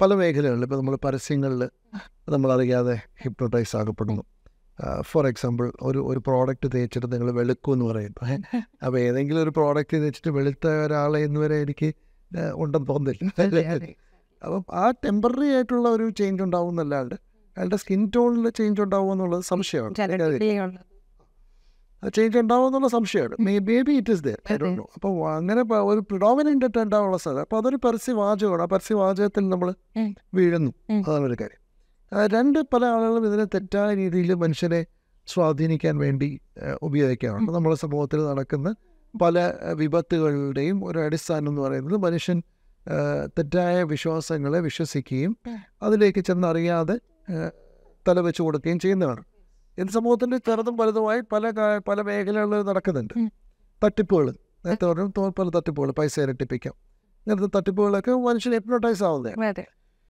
പല മേഖലകളിൽ ഇപ്പോൾ നമ്മൾ പരസ്യങ്ങളിൽ നമ്മളറിയാതെ ഹിപ്നോട്ടൈസ് ആകപ്പെടുന്നു ഫോർ എക്സാമ്പിൾ ഒരു ഒരു പ്രോഡക്റ്റ് തേച്ചിട്ട് നിങ്ങൾ വെളുക്കും എന്ന് പറയും അപ്പോൾ ഏതെങ്കിലും ഒരു പ്രോഡക്റ്റ് തേച്ചിട്ട് വെളുത്ത ഒരാളെ ഇന്ന് വരെ എനിക്ക് ആ, ഉണ്ടെന്ന് തോന്നുന്നില്ല അപ്പം ആ ടെമ്പററി ആയിട്ടുള്ള ഒരു ചേഞ്ച് ഉണ്ടാവും എന്നല്ലാണ്ട് അയാളുടെ സ്കിൻ ടോണിൽ ചേഞ്ച് ഉണ്ടാവും എന്നുള്ളത് സംശയമാണ് എനിക്കറിയില്ല. ചേഞ്ച് ഉണ്ടാവും എന്നുള്ള സംശയമാണ് may may be it is there അപ്പോൾ അങ്ങനെ പ- ഒരു പ്രിഡോമിനൻ്റ് ആയിട്ട് ഉണ്ടാവാനുള്ള സാധ്യത അപ്പോൾ അതൊരു പരസ്യവാചകമാണ് ആ പരസ്യവാചകത്തിൽ നമ്മൾ ഉം. വീഴുന്നു ഉം. അതാണ് ഒരു കാര്യം ആ, രണ്ട് പല ആളുകളും ഇതിനെ തെറ്റായ രീതിയിൽ മനുഷ്യനെ സ്വാധീനിക്കാൻ വേണ്ടി ആ, ഉപയോഗിക്കുകയാണ് അപ്പോൾ നമ്മുടെ സമൂഹത്തിൽ നടക്കുന്ന പല ആ, വിപത്തുകളുടെയും ഒരു അടിസ്ഥാനം എന്ന് പറയുന്നത് മനുഷ്യൻ ആ, തെറ്റായ വിശ്വാസങ്ങളെ വിശ്വസിക്കുകയും ഉം. അതിലേക്ക് ചെന്നറിയാതെ ആ, തല വെച്ച് കൊടുക്കുകയും ചെയ്യുന്നതാണ് ഇത് സമൂഹത്തിൻ്റെ ചെറുതും വലുതുമായി പല കാ- പല മേഖലകളിൽ നടക്കുന്നുണ്ട് ഉം. തട്ടിപ്പുകൾ നേരത്തെ പറഞ്ഞു തോ- പല തട്ടിപ്പുകൾ പൈസ ഇരട്ടിപ്പിക്കാം ഇങ്ങനത്തെ തട്ടിപ്പുകളൊക്കെ മനുഷ്യൻ ഹിപ്നോട്ടൈസ് ആവുന്നതാണ് അതെ